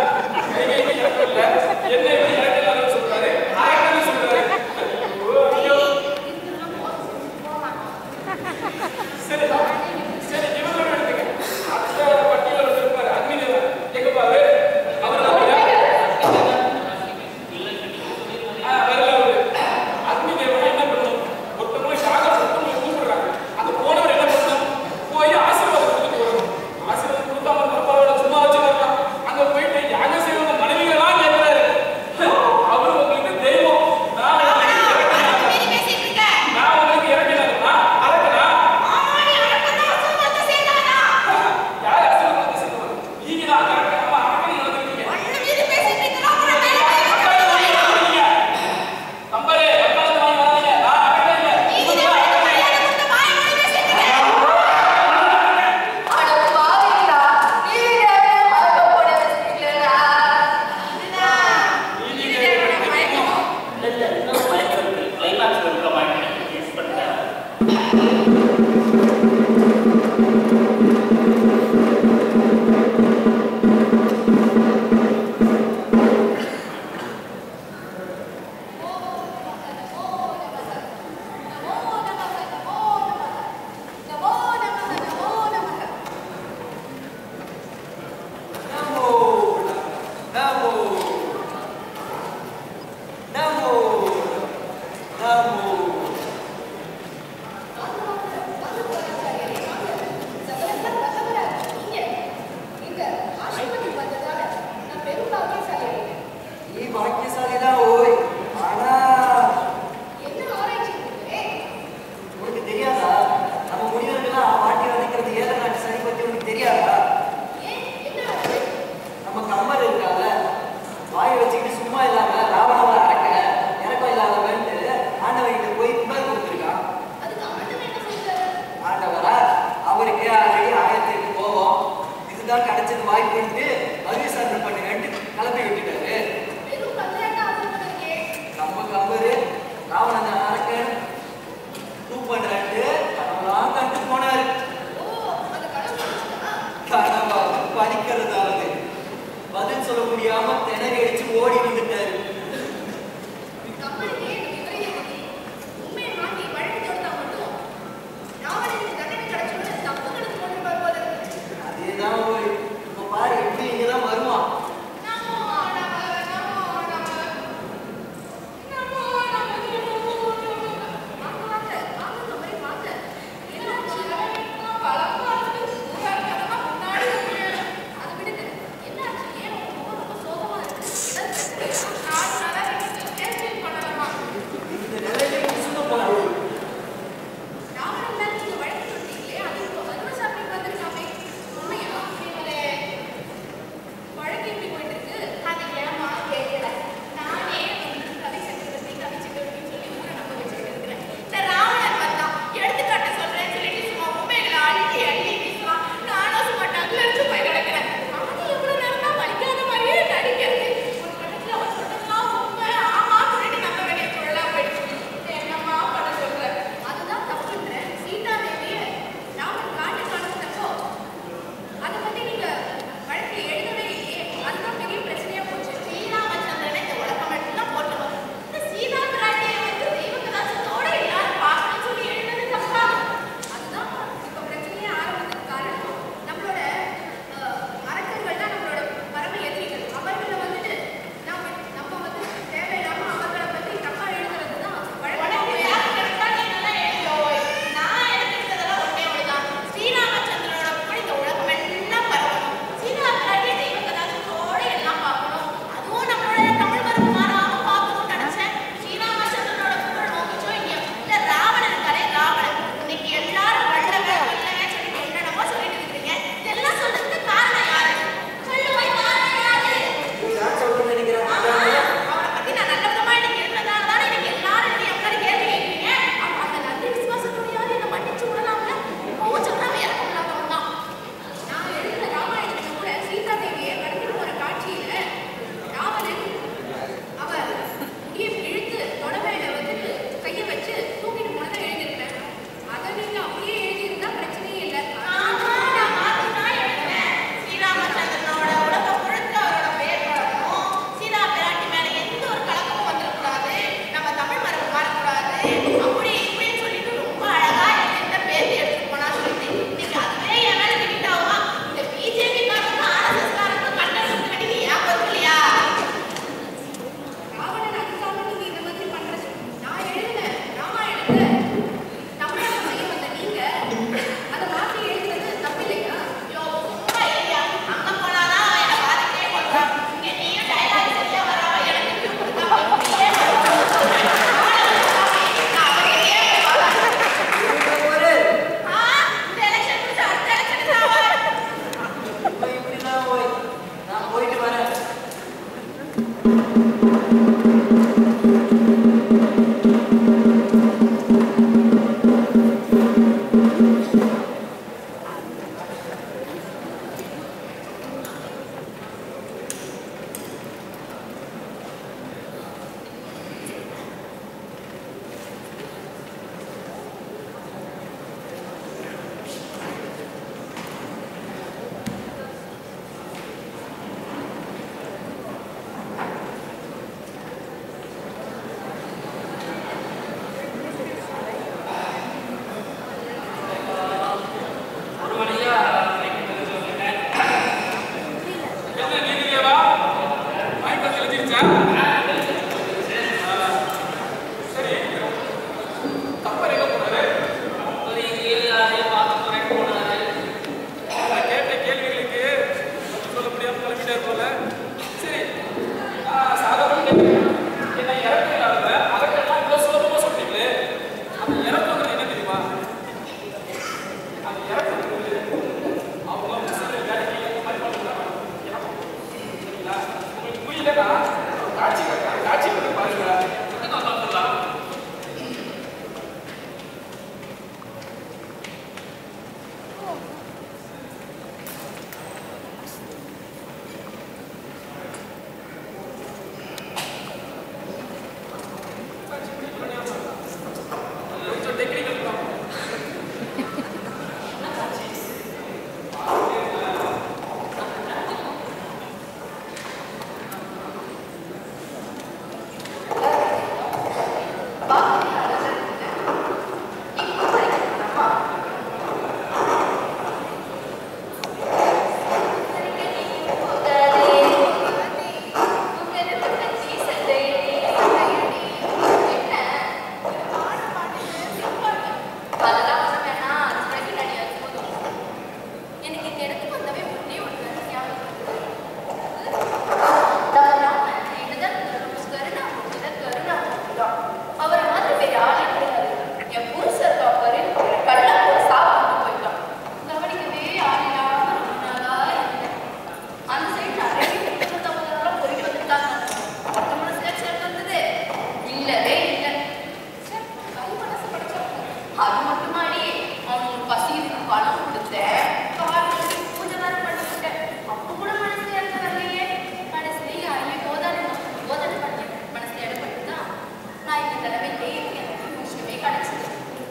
சோகமா இருக்கு ஒரு மணியா வைக்கிறது சொல்லிட்டேன். என்ன நீதிலேவா? வாய்ப்பு தெரிஞ்சிருச்சா? சரி. கப்பல் எங்க போனாரு? ஒரு ஏரியாவே பார்க்க போறேன் போனாரு நான் கேட்ட கேள்விகளுக்கு சொல்ல முடியாம கிளம்பிட்டார் போல. சரி. ஆ, சாதாரண கேள்வி. என்ன இறக்கம் இல்லாத, அதற்கெல்லாம் இவ்வளவு சுலபமா சொல்றீங்களே. அந்த இறக்கம்ங்கிறது என்ன தெரியுமா? அந்த இறக்கம்ங்கிறது அவங்க முஸ்லிம் வேலைக்கு ஏத்த மாதிரி பண்ணுறாங்க. இறக்கம். சரிங்களா? உங்களுக்கு புரியலன்னா காட்சி காட்டுறேன். காட்சி பண்ணி பாருங்க என்ன சொல்லலாம் கொஞ்சம் டெக்னிக்கல் ப்ராப்ளம் எனக்கு இந்த இடத்துக்கு வந்தவே ஒண்ணே ஒண்ணு ஞாபகம் வருது. என்னதான் கருணா கருணா அவரை மாதிரி வேற ஆளே கிடையாது என் புருஷன் இருக்கா பாரு கண்ணா கூட சாப்பிட்டு போயிட்டான் கவனிக்கவே ஆள் இல்லாம ரொம்ப நாளா இருந்தேன் அந்த சைடு நிறைய பேர் தவறுதெல்லாம் பொறுக்கி வந்துட்டாங்க மற்ற மனசுல சேர்ந்து வந்தது இல்லவே இல்லை ச்சே, கை மனசு படைச்சவங்க. அது மட்டுமாடி அவனுக்கு பசிக்கு பணம் கொடுத்தேன் காலையில பூஜை வேற பண்ணிவிட்டேன் அப்ப கூட மனசுல இருந்து வரலையே கடைசியில ஐயோ போதாது போதாது பண்ணேன் மனசுல இடப்பட்டு தான் நான் இந்த நிலைமையிலே இருக்கேன் விஷயமே கிடைச்சது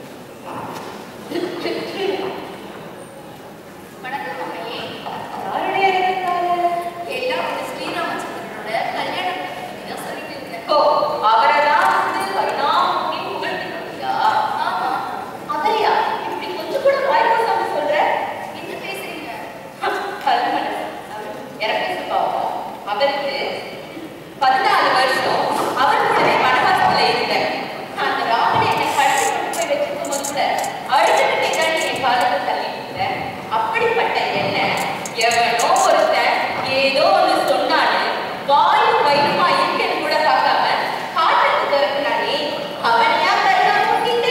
வணக்கம் அம்மையே யாருடைய இருந்தாரு எல்லாம் வந்து ஸ்ரீராமச்சந்திரனோட கல்யாணம் பத்தி தான் சொல்லிட்டு இருந்தேன் ஓ அவரை தான் வந்து கருணாமூர்த்தி புகழ்ந்து பண்ணியா ஆமா அவரையா இப்படி கொஞ்சம் கூட வாய் பேசாம சொல்ற என்ன பேசுறீங்க கல்மனஸ் இறக்கி பாவம் அவருக்கு பதினாலு வருஷம் அவர் கூடவே வனவாசத்துல இருந்தேன் அந்த ராமனை என்னை கடத்தி கொண்டு போய் வச்சிருக்கும் போது கூட அழுதுகிட்டே தான் நீ என் காலத்தை தள்ளிட்டு இருந்த. அப்படிப்பட்ட என்ன எவனோ ஒருத்தன் ஏதோ ஒண்ணு சொன்னான்னு வாயும் வயிறுமா இருக்கேன்னு கூட பார்க்காம காட்டுக்கு திறக்குனானே அவனையா கருணா கூட்டிட்டு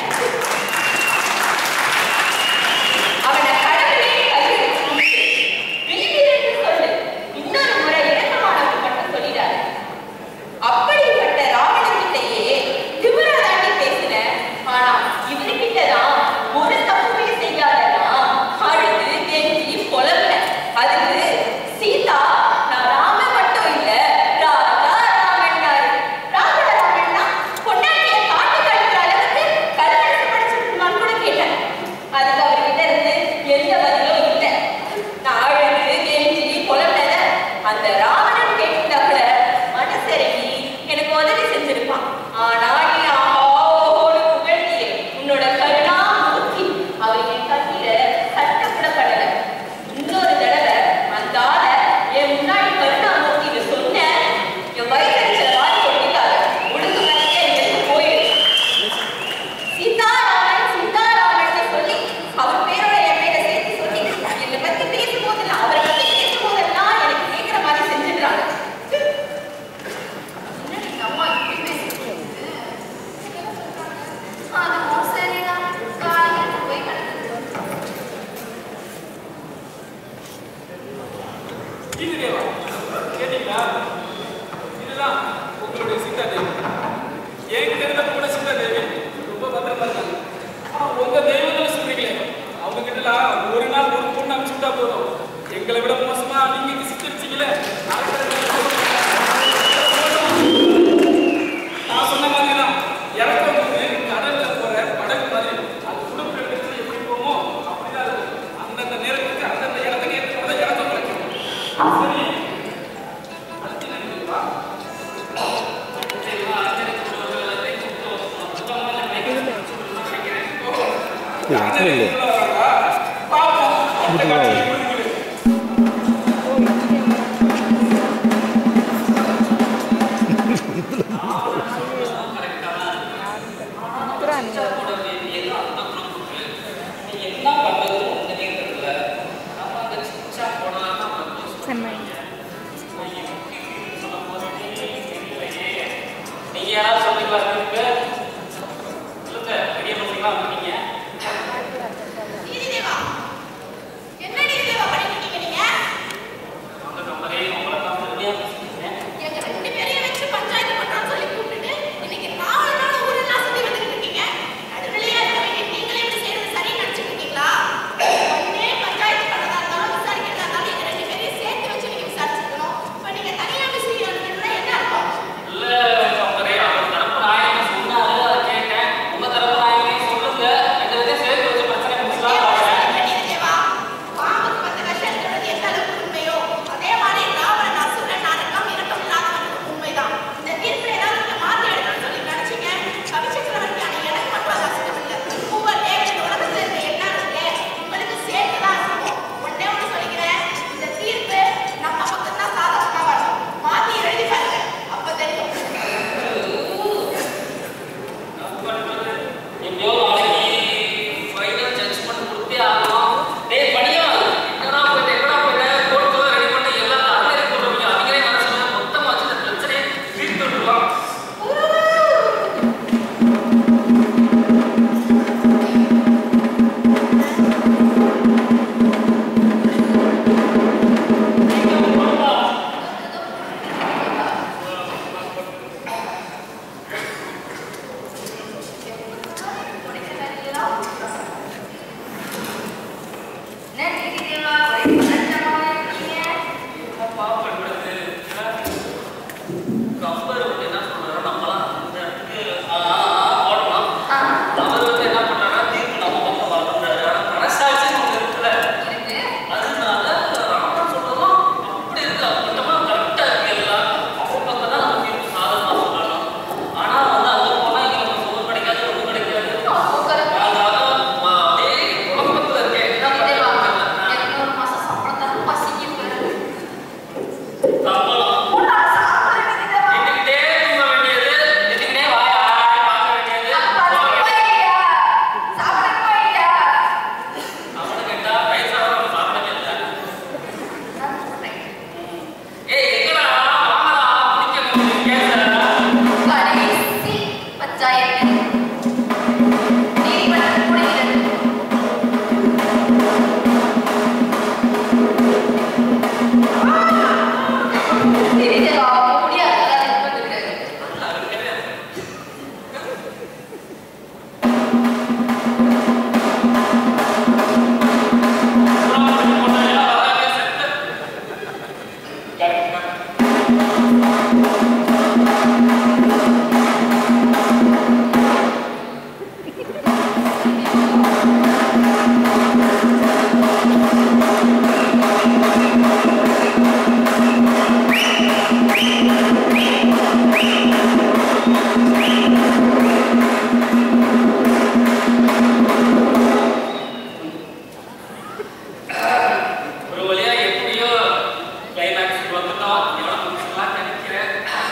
அவனை கடவுளே கையெழுத்து கொடுத்து வீதியிலிருந்து சொல்லு இன்னொரு முறை இறக்கமானவன் மட்டும் சொல்லிடாது அப்படிப்பட்ட ராவணன்கிட்டயே திமிரா தாண்டி பேசினேன் ஆனா இவர்கிட்டதான் ஒரு தப்புமே செய்யாதனா அழுது கெஞ்சி புலம்புன அதுக்கு சீதா நான் ராம மட்டும் இல்ல ராஜா ராமன்னாரு ராஜா ராமன்னா பொண்டாட்டிய காட்டுக்கு அனுப்புற அளவுக்கு கல்யாணம் படிச்சிருக்குமான்னு கூட கேட்டேன் அதுக்கு அவர்கிட்ட இருந்து எந்த பதிலும் இல்லை நான் அழுது கெஞ்சி புலம்புனத அந்த ராவணன் கேட்டிருந்தா கூட மனசிறங்கி எனக்கு உதவி செஞ்சிருப்பான் ஆனா நீ ஆஹா ஓஹோன்னு புகழ்ந்தியே உன்னோட கருணா மூர்த்தி அவர் என் கண்ணீர சட்டப்படப்படல இன்னொரு தடவை அந்த ஆளை என் முன்னாடி கருணா மூர்த்தின்னு சொன்ன என் வயிற்றுல வாரி ஒட்டிக்காத ஒழுங்கு மணிக்கே இங்கிருந்து போயிடு சீதாராமன் சீதாராமன் சொல்லி அவர் பேரோட என் பேரை சேர்த்து சொல்லி என்னை பத்தி பேசும்போதெல்லாம் அவரை பத்தி பேசும்போதெல்லாம் எனக்கு கேட்கிற மாதிரி செஞ்சுடுறாங்க என்ன எங்க அம்மா இப்படி பேசிட்டு அது சரிதான் காலையில போய் கிடக்குது இது தேவா கேட்டீங்களா இதுதான் விட்டா போதும் எங்களை விட மோசமா நீங்க சித்தரிச்சீங்களே நான் சொன்ன மாதிரி தான் இறக்கம் வந்து கடல்ல போற படகு மாதிரி அது உடுப்பு எடுத்து எப்படி போமோ அப்படிதான் இருக்கும் அந்தந்த நேரத்துக்கு அந்தந்த இடத்துக்கு ஏற்ற மாதிரி தான் இறக்கம் கிடைக்கும் சரி அடுத்து என்ன நினைக்கிறீங்களா? நீங்க யாராவது சொல்றீங்களா இருக்கு சொல்லுங்க பெரிய பசங்களா இருக்கீங்க நீதிதேவா என்ன நீதிதேவா பண்ணிட்டு இருக்கீங்க நீங்க அவங்க நம்மளே உங்களை தான் உறுதியா பேசுறீங்க எங்க ரெண்டு பேரையும் வச்சு பஞ்சாயத்து பண்றோம்னு சொல்லி கூப்பிட்டுட்டு இன்னைக்கு நாலு நாள் ஊரெல்லாம் சுத்தி வந்துட்டு இருக்கீங்க நடுநிலையா இருக்க வேண்டிய நீங்களே இப்படி செய்யறது சரின்னு நினைச்சிட்டு இருக்கீங்களா ஒண்ணே பஞ்சாயத்து பண்ணதா இருந்தாலும் விசாரிக்கிறதா இருந்தாலும் எங்க ரெண்டு பேரையும் சேர்த்து வச்சு நீங்க விசாரிச்சுக்கணும் இப்ப நீங்க தனியா விசாரிக்கிறதுனா என்ன அர்த்தம் இல்ல சௌந்தரே அவர் தரப்பு நாயகன் சொன்னாரு அதை கேட்டேன் உங்க தரப்பு நாயகனே சொல்லுங்க ரெண்டு பேரும் சேர்த்து வச்சு பிரச்சனை முடிச்சலாம் பாருங்க தேவா பாம்புக்கு பத்து விஷம் இருக்கிறது எந்த அளவுக்கு உண்மையோ அதே மாதிரி ராவணன் அசுரன் நரகம் இரக்கம் இல்லாதவன் உண்மைதான் இந்த தீர்ப்பில் ஏதாவது நீங்க மாத்தி எடுக்கணும்னு சொல்லி நினைச்சீங்க கவி சக்கரவர்த்தியான எனக்கு மட்டும் அது அசிங்கம் இல்லை ஒவ்வொரு தேவன் உலகத்தில் இருக்க எல்லாருமே உங்களுக்கு சேர்த்து தான் அசிங்கம் ஒன்னே ஒன்று சொல்லிக்கிறேன் இந்த தீர்ப்பு நம்ம பக்கம் தான் சாதகமாக வரும் மாத்தி எழுதி பாருங்க அப்ப தெரியும் எப்படியோ நாளைக்கு ஃபைனல் ஜட்ஜ்மெண்ட் கொடுத்தே ஆகணும் டேய் படியா என்னடா போயிட்டு என்னடா போயிட்டு கோர்ட்டு ரெடி பண்ணி எல்லாம் அரையறை போடுறீங்க அவங்களே மனசுல மொத்தமா வச்சு இந்த பிரச்சனையை தீர்த்து விட்டுலாம் கம்பர் வந்து என்ன சொல்றாரு நம்மலாம் இந்த இடத்துக்கு ஆ, ஆ, ஆ, ஓடலாம் அவர் வந்து என்ன பண்றாருன்னா தீர்ப்பு நம்ம பக்கம் வரணுன்றாரு ஆனா மனசாட்சின்னு ஒண்ணு இருக்குல்ல அதனால ராமன் சொல்றதும் அப்படி இருக்கு அப்பட்டமா கரெக்டா இருக்கு எல்லாம் அவங்க பக்கம் தான் நம்ம தீர்ப்பு சாதகமா சொல்லலாம் ஆனா வந்து அங்க போனா இங்க நமக்கு ஒன்றும் கிடைக்காது ஒன்றும் கிடைக்காது அதனால ம- அப்படியே குழப்பத்துல இருக்கேன் என்ன பண்றது? சம்பளம் எட்டுக்கிட்டே தூங்க வேண்டியது எட்டுக்கிட்டே வாய ஆராய்ச்சி பார்க்க வேண்டியது அவனை கேட்டா பைசா நம்ம சாப்பிடவே இல்லை ஏய் எங்கடா வாங்கடா பிடிக்க கேட்கறா ஒரு வழியா எப்படியோ கிளைமேக்ஸ் வந்துட்டோம் எவ்வளவு முடிச்சுக்கலாம் நினைக்கிறேன்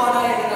பெருமானார் என்று